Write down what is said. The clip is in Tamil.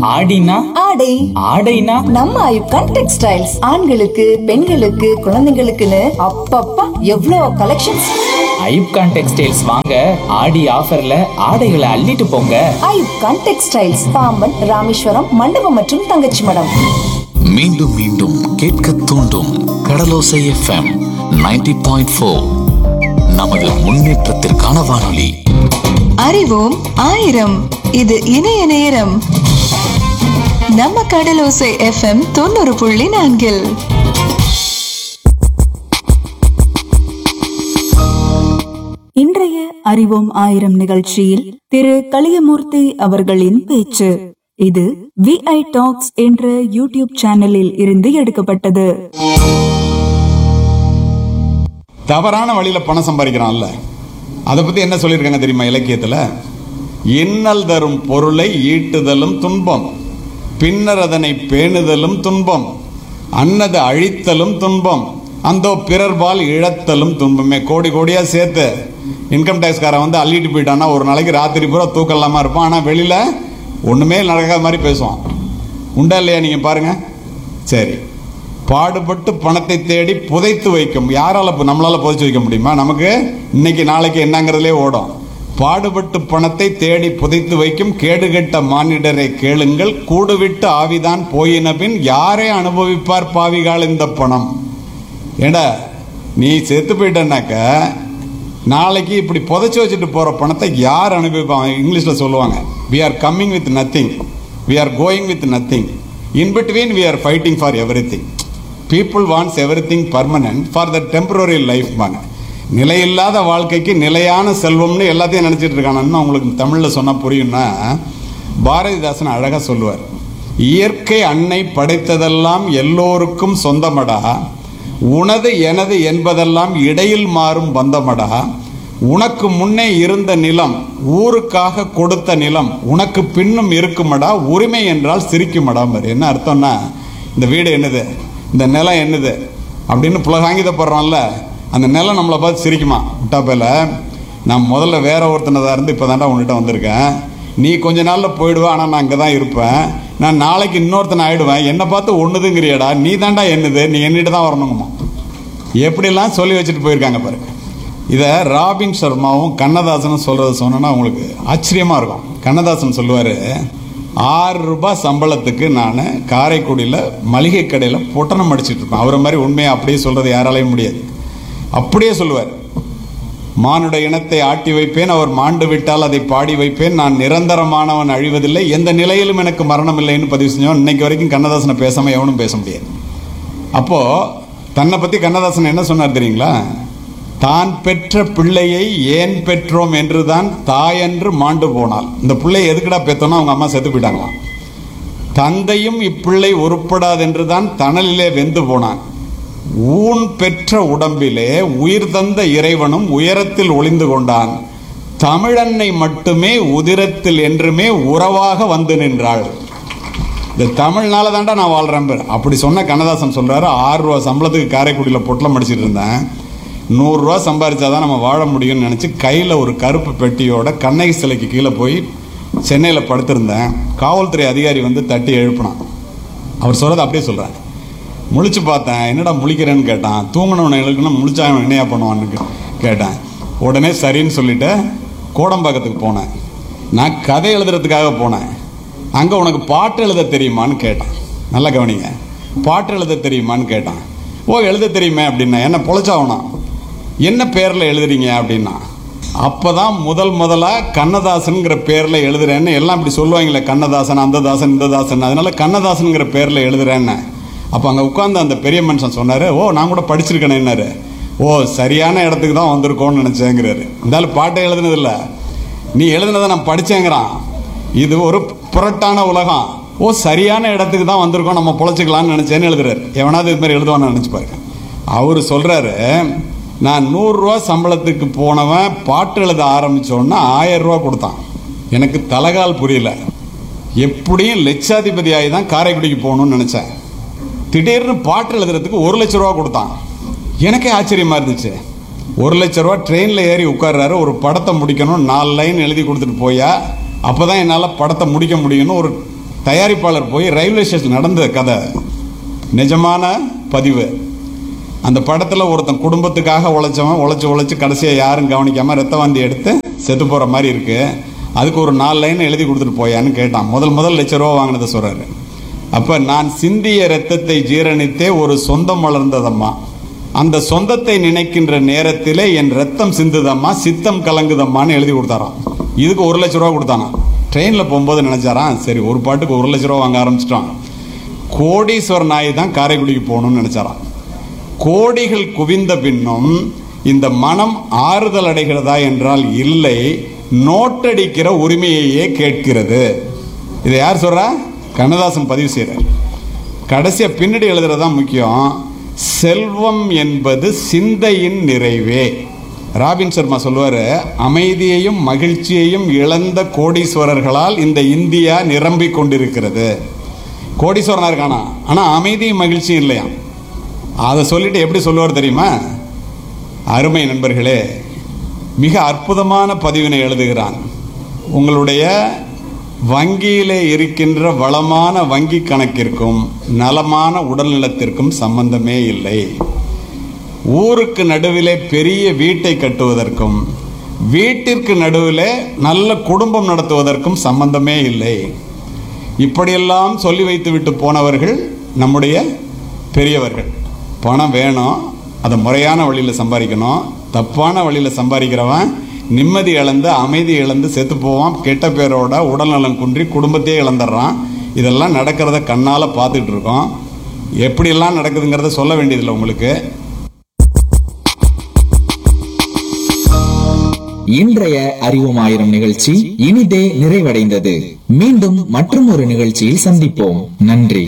ஆடினா ஆடை ஆடைனா நம்ம ஐப்கான் டெக்ஸ்டைல்ஸ் ஆண்களுக்கு பெண்களுக்கு குழந்தைங்களுக்குன்னு அப்பப்பா எவ்வளோ கலெக்ஷன்ஸ் ஐப்கான் டெக்ஸ்டைல்ஸ் வாங்க ஆடி ஆஃபர்ல ஆடைகளை அள்ளிட்டு போங்க ஐப்கான் டெக்ஸ்டைல்ஸ் பாம்பன் ராமேஸ்வரம் மண்டபம் மற்றும் தங்கச்சி மடம் மீண்டும் மீண்டும் கேட்க தூண்டும் கடலோசை எஃப்எம் 90.4 பாயிண்ட் நமது முன்னேற்றத்திற்கான வானொலி அறிவோம் ஆயிரம் இது இணைய நேரம் நம்ம கடலோசை எஃப்எம் தொண்ணூறு புள்ளி நான்கில் இன்றைய அறிவோம் ஆயிரம் நிகழ்ச்சியில் திரு கலியமூர்த்தி அவர்களின் பேச்சு இது விஐ டாக்ஸ் என்ற யூடியூப் சேனலில் இருந்து எடுக்கப்பட்டது தவறான வழியில பணம் சம்பாதிக்கிறான்ல அதை பத்தி என்ன சொல்லியிருக்காங்க தெரியுமா இலக்கியத்துல இன்னல் தரும் பொருளை ஈட்டுதலும் துன்பம் பின்னர் அதனை பேணுதலும் துன்பம் அன்னது அழித்தலும் துன்பம் அந்தோ பிறர்பால் இழத்தலும் துன்பமே கோடி கோடியா சேர்த்து இன்கம் டேக்ஸ்காரன் வந்து அள்ளிட்டு போயிட்டான்னா ஒரு நாளைக்கு ராத்திரி பூரா தூக்கம் இல்லாம இருப்பான் ஆனா வெளியில ஒண்ணுமே நடக்காத மாதிரி பேசுவான் உண்டா இல்லையா நீங்க பாருங்க சரி பாடுபட்டு பணத்தை தேடி புதைத்து வைக்கும் யாரால இப்ப நம்மளால புதைச்சு வைக்க முடியுமா நமக்கு இன்னைக்கு நாளைக்கு என்னங்கிறதுலே ஓடும் பாடுபட்டு பணத்தை தேடி புதைத்து வைக்கும் கேடுகெட்ட மானிடரை கேளுங்கள் கூடுவிட்டு ஆவிதான் போயின பின் யாரே அனுபவிப்பார் பாவிகால் இந்த பணம் ஏண்டா நீ செத்து போயிட்டனாக்க நாளைக்கு இப்படி புதைச்சு வச்சுட்டு போற பணத்தை யார் அனுபவிப்பாங்க இங்கிலீஷ்ல சொல்லுவாங்க we are coming with nothing we are going with nothing in between we are fighting for everything people wants everything permanent for the temporary life பாங்க நிலையில்லாத வாழ்க்கைக்கு நிலையான செல்வம்னு எல்லாத்தையும் நினைச்சிட்டு இருக்கானு உங்களுக்கு தமிழ்ல சொன்னா புரியும்னா பாரதிதாசன் அழகா சொல்லுவார் இயற்கை அன்னை படைத்ததெல்லாம் எல்லோருக்கும் சொந்தமடா உனது எனது என்பதெல்லாம் இடையில் மாறும் பந்தமடா உனக்கு முன்னே இருந்த நிலம் ஊருக்காக கொடுத்த நிலம் உனக்கு பின்னும் இருக்குமடா உரிமை என்றால் சிரிக்குமடா மாதிரி என்ன அர்த்தம்னா இந்த வீடு என்னது இந்த நிலம் என்னது அப்படின்னு புலகாங்கிதப்படுறோம்ல அந்த நிலம் நம்மளை பார்த்து சிரிக்குமா விட்டாப்பையில் நான் முதல்ல வேற ஒருத்தனதாக இருந்து இப்போ தாண்டா உன்கிட்ட வந்திருக்கேன் நீ கொஞ்ச நாளில் போயிடுவ ஆனால் நான் அங்கே தான் இருப்பேன் நான் நாளைக்கு இன்னொருத்தன் ஆயிடுவேன் என்னை பார்த்து ஒன்றுதுங்கிறியடா நீ தாண்டா என்னது நீ என்னிட்ட தான் வரணுங்கம்மா எப்படிலாம் சொல்லி வச்சுட்டு போயிருக்காங்க பாருங்க இதை ராபின் சர்மாவும் கண்ணதாசனும் சொல்றத சொன்னா உங்களுக்கு ஆச்சரியமா இருக்கும் கண்ணதாசன் சொல்லுவாரு ஆறு ரூபாய் சம்பளத்துக்கு நான் காரைக்குடியில் மளிகை கடையில் பொட்டணம் அடிச்சிட்டு இருப்பேன் அவரை மாதிரி உண்மையை அப்படியே சொல்றது யாராலையும் முடியாது அப்படியே சொல்லுவார் மானுட இனத்தை ஆட்டி வைப்பேன் அவர் மாண்டு விட்டால் அதை பாடி வைப்பேன் நான் நிரந்தரமானவன் அழிவதில்லை எந்த நிலையிலும் எனக்கு மரணம் இல்லைன்னு பதிவு செஞ்சவன் இன்னைக்கு வரைக்கும் கண்ணதாசனை பேசாம எவனும் பேச முடியாது அப்போ தன்னை பத்தி கண்ணதாசன் என்ன சொன்னார் தெரியுங்களா தான் பெற்ற பிள்ளையை ஏன் பெற்றோம் என்றுதான் தாயன்று மாண்டு போனாள் இந்த பிள்ளையை எதுக்குடா பெத்தோன்னா அவங்க அம்மா செத்து போயிட்டாங்களாம் தந்தையும் இப்பிள்ளை உருப்படாதென்றுதான் தணலிலே வெந்து போனான் ஊன் பெற்ற உடம்பிலே உயிர் தந்த இறைவனும் உயரத்தில் ஒளிந்து கொண்டான் தமிழன்னை மட்டுமே உதிரத்தில் என்றுமே உறவாக வந்து நின்றாள் இந்த தமிழ்னால தாண்டா நான் வாழ்றேன் பாரு. அப்படி சொன்ன கண்ணதாசன் சொல்றாரு ஆறு ரூபா சம்பளத்துக்கு காரைக்குடியில் பொட்டலம் அடிச்சிட்டு இருந்தேன் நூறுரூவா சம்பாரிச்சாதான் நம்ம வாழ முடியும்னு நினச்சி கையில் ஒரு கருப்பு பெட்டியோட கண்ணகி சிலைக்கு கீழே போய் சென்னையில் படுத்திருந்தேன் காவல்துறை அதிகாரி வந்து தட்டி எழுப்பினான் அவர் சொல்றதை அப்படியே சொல்கிறேன் முழிச்சு பார்த்தேன் என்னடா முழிக்கிறேன்னு கேட்டான் தூங்கினவனை எழுக்கணும் முழிச்சா அவன் என்னையா பண்ணுவான்னு கே- கேட்டேன் உடனே சரின்னு சொல்லிட்டு கோடம்பாக்கத்துக்கு போனேன் நான் கதை எழுதுறதுக்காக போனேன் அங்கே உனக்கு பாட்டு எழுத தெரியுமான்னு கேட்டான் நல்லா கவனிங்க பாட்டு எழுத தெரியுமான்னு கேட்டான் ஓ எழுத தெரியுமே அப்படின்னா என்ன பொழைச்சாவணும் என்ன பேரில் எழுதுறீங்க அப்படின்னா அப்பதான் முதல் முதலா கண்ணதாசன்ங்கிற பேர்ல எழுதுறேன்னு எல்லாம் இப்படி சொல்லுவாங்களே கண்ணதாசன் அந்த தாசன் இந்த தாசன் அதனால கண்ணதாசன்ங்கிற பேர்ல எழுதுறேன்னு அப்ப அங்க உட்கார்ந்து அந்த பெரிய மனுஷன் சொன்னாரு ஓ நான் கூட படிச்சிருக்கேனேன்னாரு ஓ சரியான இடத்துக்கு தான் வந்திருக்கோம்னு நினைச்சேங்கிறாரு இருந்தாலும் பாட்டை எழுதுனது இல்ல நீ எழுதுனதை நான் படிச்சேங்கிறான் இது ஒரு புரட்டான உலகம் ஓ சரியான இடத்துக்கு தான் வந்திருக்கோம் நம்ம பொழைச்சிக்கலாம்னு நினைச்சேன்னு எழுதுறாரு எவனாவது இது மாதிரி எழுதுவான்னு நினைச்சு பாருங்க அவர் சொல்றாரு நான் நூறுரூவா சம்பளத்துக்கு போனவன் பாட்டு எழுத ஆரம்பிச்சோன்னா ஆயிரம் ரூபா கொடுத்தான் எனக்கு தலகால் புரியல எப்படியும் லட்சாதிபதி ஆகி தான் காரைக்குடிக்கு போகணும்னு நினைச்சேன் திடீர்னு பாட்டு எழுதுறதுக்கு ஒரு லட்ச ரூபா கொடுத்தான் எனக்கே ஆச்சரியமா இருந்துச்சு ஒரு லட்ச ரூபா ட்ரெயினில் ஏறி உட்கார்றாரு ஒரு படத்தை முடிக்கணும் நாலு லைன் எழுதி கொடுத்துட்டு போயா அப்பதான் என்னால் படத்தை முடிக்க முடியும்னு ஒரு தயாரிப்பாளர் போய் ரயில்வே ஸ்டேஷன் நடந்த கதை நிஜமான பதிவு அந்த படத்தில் ஒருத்தன் குடும்பத்துக்காக உழைச்சவன் உழைச்சு உழைச்சு கடைசியாக யாரும் கவனிக்காம ரத்த வாந்தி எடுத்து செத்து போகிற மாதிரி இருக்கு அதுக்கு ஒரு நாலு லைன் எழுதி கொடுத்துட்டு போயான்னு கேட்டான் முதல் முதல் லட்ச ரூபா வாங்கினதை சொல்கிறாரு அப்போ நான் சிந்திய ரத்தத்தை ஜீரணித்தே ஒரு சொந்தம் வளர்ந்ததம்மா அந்த சொந்தத்தை நினைக்கின்ற நேரத்திலே என் ரத்தம் சிந்துதம்மா சித்தம் கலங்குதம்மான்னு எழுதி கொடுத்தாராம் இதுக்கு ஒரு லட்ச ரூபா கொடுத்தானா ட்ரெயினில் போகும்போது நினைச்சாராம் சரி ஒரு பாட்டுக்கு ஒரு லட்ச ரூபா வாங்க ஆரம்பிச்சிட்டான் கோடீஸ்வரன் நாய் தான் காரைக்குடிக்கு போகணும்னு நினைச்சாராம் கோடிகள் குவிந்த பின்னும் இந்த மனம் ஆறுதல் அடைகிறதா என்றால் இல்லை நோட்டடிக்கிற உரிமையையே கேட்கிறது இதை யார் சொல்றா கண்ணதாசன் பதிவு செய்கிறார் கடைசியா பின்னாடி எழுதுறதா முக்கியம் செல்வம் என்பது சிந்தையின் நிறைவே ராபின் சர்மா சொல்லுவாரு அமைதியையும் மகிழ்ச்சியையும் இழந்த கோடீஸ்வரர்களால் இந்த இந்தியா நிரம்பிக் கொண்டிருக்கிறது கோடீஸ்வரனா இருக்கானா ஆனா அமைதியும் மகிழ்ச்சியும் இல்லையா அதை சொல்லிட்டு எப்படி சொல்லுவார் தெரியுமா அருமை நண்பர்களே மிக அற்புதமான பதிவினை எழுதுகிறான் உங்களுடைய வங்கியிலே இருக்கின்ற வளமான வங்கி கணக்கிற்கும் நலமான உடல்நலத்திற்கும் சம்பந்தமே இல்லை ஊருக்கு நடுவிலே பெரிய வீட்டை கட்டுவதற்கும் வீட்டிற்கு நடுவிலே நல்ல குடும்பம் நடத்துவதற்கும் சம்பந்தமே இல்லை இப்படியெல்லாம் சொல்லி வைத்து விட்டு போனவர்கள் நம்முடைய பெரியவர்கள் பணம் வேணும் அதை முறையான வழியில் சம்பாதிக்கணும் தப்பான வழியில் சம்பாதிக்கிறவன் நிம்மதி இழந்து அமைதி இழந்து செத்து போவான் கெட்ட பேரோட உடல்நலம் குன்றி குடும்பத்தையே இழந்துடுறான் இதெல்லாம் நடக்கிறத கண்ணால் பார்த்துட்டு இருக்கோம் எப்படியெல்லாம் நடக்குதுங்கிறத சொல்ல வேண்டியதில்லை உங்களுக்கு இன்றைய அறிவோம் ஆயிரம் நிகழ்ச்சி இனிதே நிறைவடைந்தது மீண்டும் மற்றும் ஒரு நிகழ்ச்சியில் சந்திப்போம் நன்றி